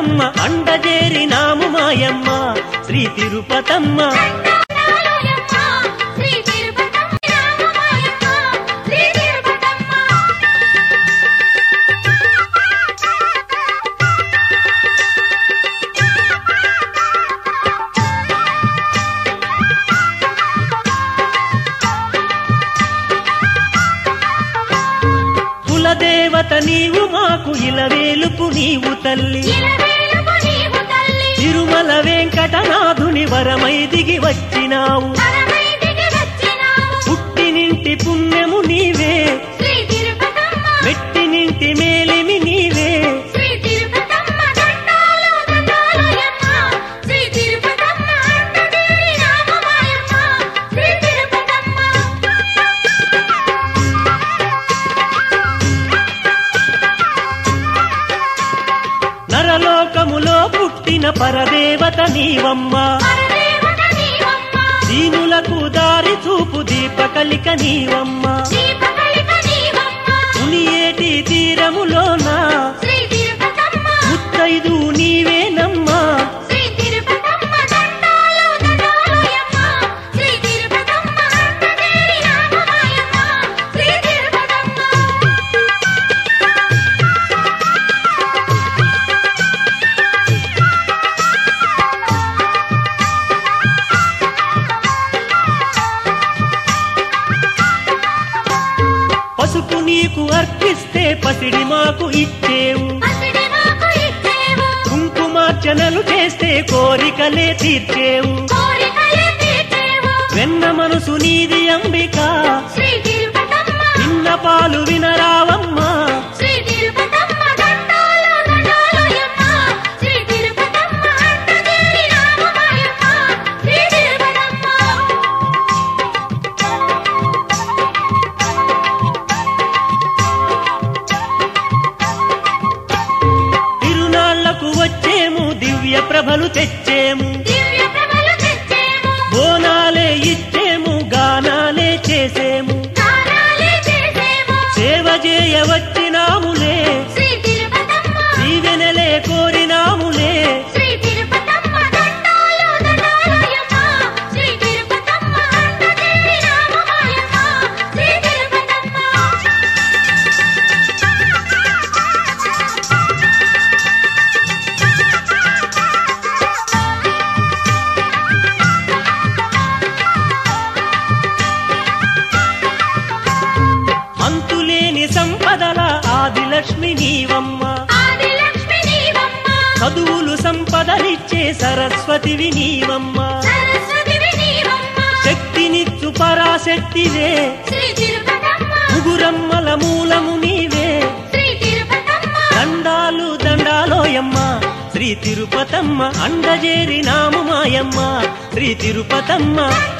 తిరుపతమ్మ అండజేరి నాము మాయమ్మ శ్రీ తిరుపతమ్మ దండాలోయమ్మ శ్రీ తిరుపతమ్మ రామమాయమ్మ శ్రీ తిరుపతమ్మ కులదేవత నీవు మాకు ఇలవేలుపు నీవు తల్లి ఇలవేలుపు నీవు తల్లి తిరుమల వెంకటనాథుని వరమై దిగి వచ్చినావు పరమైదికి వచ్చినావు పుట్టినింటి పుణ్యము నీవే శ్రీ తిరుపతమ్మ మెట్టినింటి మేలిమి నీవే శ్రీ తిరుపతమ్మ దండాలు దండాలోయమ్మ శ్రీ తిరుపతమ్మ అండదేవి రామమాయమ్మ శ్రీ తిరుపతమ్మ నరలోకములో పుట్టిన పరదేవత నీవమ్మ పరదేవత నీవమ్మ దీనులకు దారి చూపు దీపకలిక నీవమ్మ దీపకలిక నీవమ్మ మునియేటి తీరములోన శ్రీ తిరుపతమ్మ ముత్తైదు నీవేనమ్మా శ్రీ తిరుపతమ్మ దండాలు దండాలోయమ్మ శ్రీ తిరుపతమ్మ అండదేవి రామమాయమ్మ శ్రీ తిరుపతమ్మ పసుపు నీకు అర్పిస్తే పసిడి మాకు ఇచ్చేవు పసిడి మాకు ఇచ్చేవు కుంకుమార్చనలు చేస్తే కోరికలే తీర్చేవు కోరికలే తీర్చేవు వెన్న మనసు నీది అంబిక శ్రీ తిరుపతమ్మ చిన్న పాలు వినరావమ్మా శ్రీ తిరుపతమ్మ దండాలు దండాలోయమ్మ శ్రీ తిరుపతమ్మ అండదేవి రామమాయమ్మ శ్రీ తిరుపతమ్మ తిరునాళ్లకు వచ్చేము దివ్య ప్రభలు తెచ్చేము దివ్య ప్రభలు తెచ్చేము బోనాలే ఇచ్చేము గానాలే చేసేము దానాలే చేసేము సేవ చేయ వచ్చినాములే శ్రీ తిరుపతమ్మ దీవెనలే కోరినాములే శ్రీ తిరుపతమ్మ దండాలు దండాలోయమ్మ శ్రీ తిరుపతమ్మ అండదేవి రామమాయమ్మ శ్రీ తిరుపతమ్మ అంతులేని సంపదల ఆదిలక్ష్మి నీవమ్మ ఆదిలక్ష్మి నీవమ్మ చదువులు సంపదలిచ్చే సరస్వతివి నీవమ్మ సరస్వతివి నీవమ్మ శక్తినిచ్చు పరాశక్తివే శ్రీ తిరుపతమ్మ ముగురమ్మల మూలము నీవే శ్రీ తిరుపతమ్మ దండాలు దండాలోయమ్మ శ్రీ తిరుపతమ్మ అండజేరి నాము మాయమ్మ శ్రీ తిరుపతమ్మ